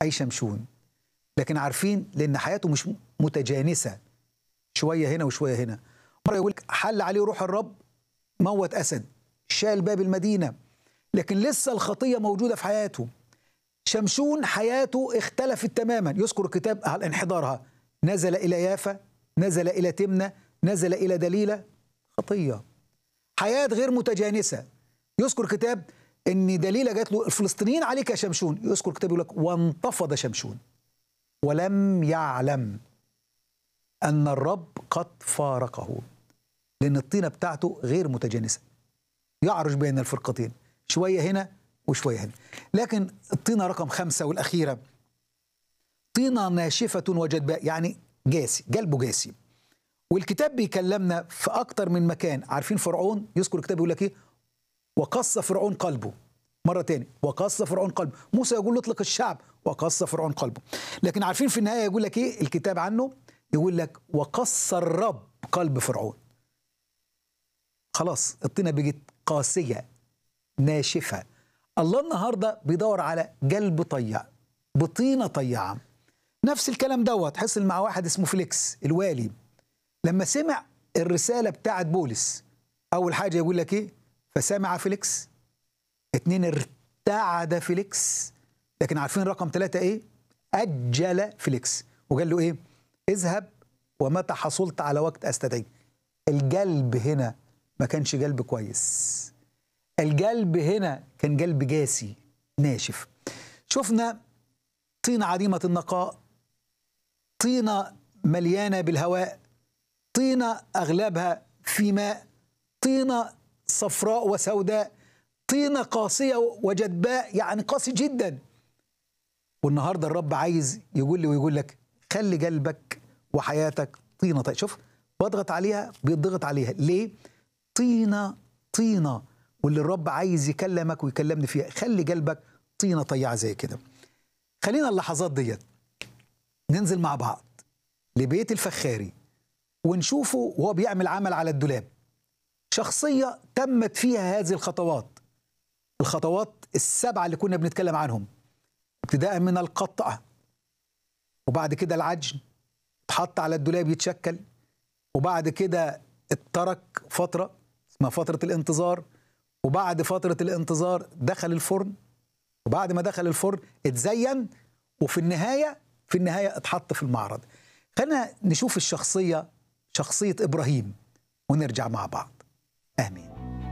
أي شمشون لكن عارفين لأن حياته مش متجانسة شوية هنا وشوية هنا مرة يقول لك حل عليه روح الرب موت أسد شال باب المدينة لكن لسه الخطية موجودة في حياته شمشون حياته اختلفت تماما يذكر الكتاب على انحدارها نزل إلى يافا نزل إلى تمنة نزل إلى دليلة خطية حياة غير متجانسة يذكر كتاب ان دليلة جات له الفلسطينيين عليك يا شمشون يذكر كتاب يقول لك وانتفض شمشون ولم يعلم ان الرب قد فارقه لان الطينه بتاعته غير متجانسه يعرج بين الفرقتين شويه هنا وشويه هنا لكن الطينه رقم خمسه والاخيره طينه ناشفه وجدباء يعني جاسي قلبه جاسي والكتاب بيكلمنا في اكتر من مكان عارفين فرعون يذكر الكتاب يقول لك ايه وقص فرعون قلبه مرة تاني وقص فرعون قلبه موسى يقول اطلق الشعب وقص فرعون قلبه لكن عارفين في النهاية يقول لك ايه الكتاب عنه يقول لك وقص الرب قلب فرعون خلاص الطينة بقت قاسية ناشفة الله النهاردة بيدور على قلب طيع بطينة طيعة نفس الكلام دوت حصل مع واحد اسمه فليكس الوالي لما سمع الرسالة بتاعت بولس أول حاجة يقول لك إيه فسمع فيليكس اتنين ارتعد فيليكس لكن عارفين رقم ثلاثة ايه أجل فيليكس وقال له ايه اذهب ومتى حصلت على وقت استدعيك القلب هنا ما كانش قلب كويس القلب هنا كان قلب جاسي ناشف شفنا طينة عديمة النقاء طينة مليانة بالهواء طينة أغلبها في ماء طينة صفراء وسوداء طينة قاسية وجدباء يعني قاسي جدا والنهارده الرب عايز يقول لي ويقول لك خلي قلبك وحياتك طينة طيب شوف بضغط عليها بيضغط عليها ليه؟ طينة طينة واللي الرب عايز يكلمك ويكلمني فيها خلي قلبك طينة طيعة زي كده خلينا اللحظات ديت ننزل مع بعض لبيت الفخاري ونشوفه وهو بيعمل عمل على الدولاب شخصية تمت فيها هذه الخطوات الخطوات السبعة اللي كنا بنتكلم عنهم ابتداء من القطع وبعد كده العجن اتحط على الدولاب يتشكل وبعد كده اترك فترة اسمها فترة الانتظار وبعد فترة الانتظار دخل الفرن وبعد ما دخل الفرن اتزين وفي النهاية في النهاية اتحط في المعرض خلينا نشوف الشخصية شخصية إبراهيم ونرجع مع بعض آمين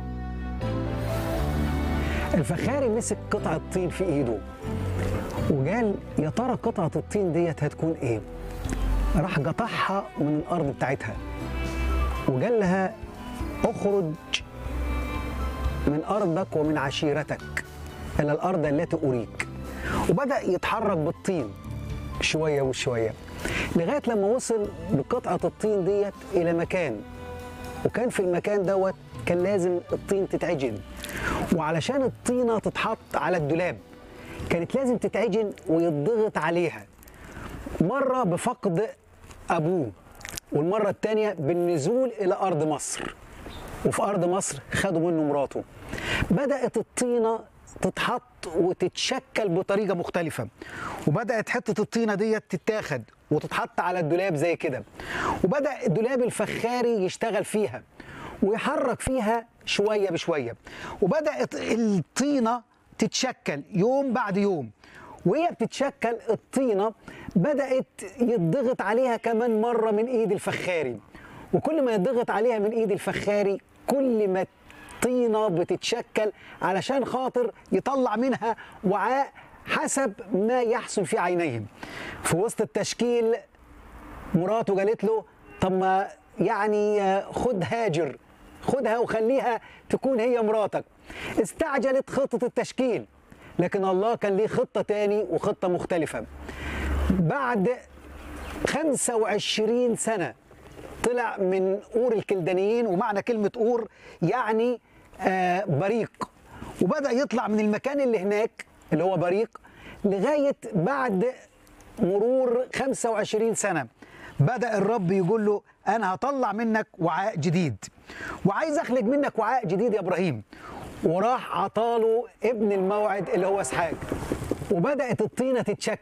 الفخاري مسك قطعة طين في ايده وقال يا ترى قطعة الطين ديت هتكون ايه؟ راح قطعها من الارض بتاعتها وقال لها اخرج من ارضك ومن عشيرتك الى الارض التي اريك وبدا يتحرك بالطين شويه وشويه لغايه لما وصل بقطعه الطين ديت الى مكان وكان في المكان دوت كان لازم الطين تتعجن وعلشان الطينه تتحط على الدولاب كانت لازم تتعجن ويضغط عليها مره بفقد ابوه والمره الثانيه بالنزول الى ارض مصر وفي ارض مصر خدوا منه مراته بدات الطينه تتحط وتتشكل بطريقه مختلفه وبدات حته الطينه ديت تتاخد وتتحط على الدولاب زي كده وبدا الدولاب الفخاري يشتغل فيها ويحرك فيها شويه بشويه وبدات الطينه تتشكل يوم بعد يوم وهي بتتشكل الطينه بدات يضغط عليها كمان مره من ايد الفخاري وكل ما يضغط عليها من ايد الفخاري كل ما الطينه بتتشكل علشان خاطر يطلع منها وعاء حسب ما يحسن في عينيهم في وسط التشكيل مراته قالت له طب ما يعني خد هاجر خدها وخليها تكون هي مراتك استعجلت خطة التشكيل لكن الله كان ليه خطة تاني وخطة مختلفة بعد 25 سنة طلع من أور الكلدانيين ومعنى كلمة أور يعني آه بريق وبدأ يطلع من المكان اللي هناك اللي هو بريق لغاية بعد مرور 25 سنة بدأ الرب يقول له أنا هطلع منك وعاء جديد وعايز أخلق منك وعاء جديد يا إبراهيم وراح عطاله ابن الموعد اللي هو إسحاق وبدأت الطينة تتشكل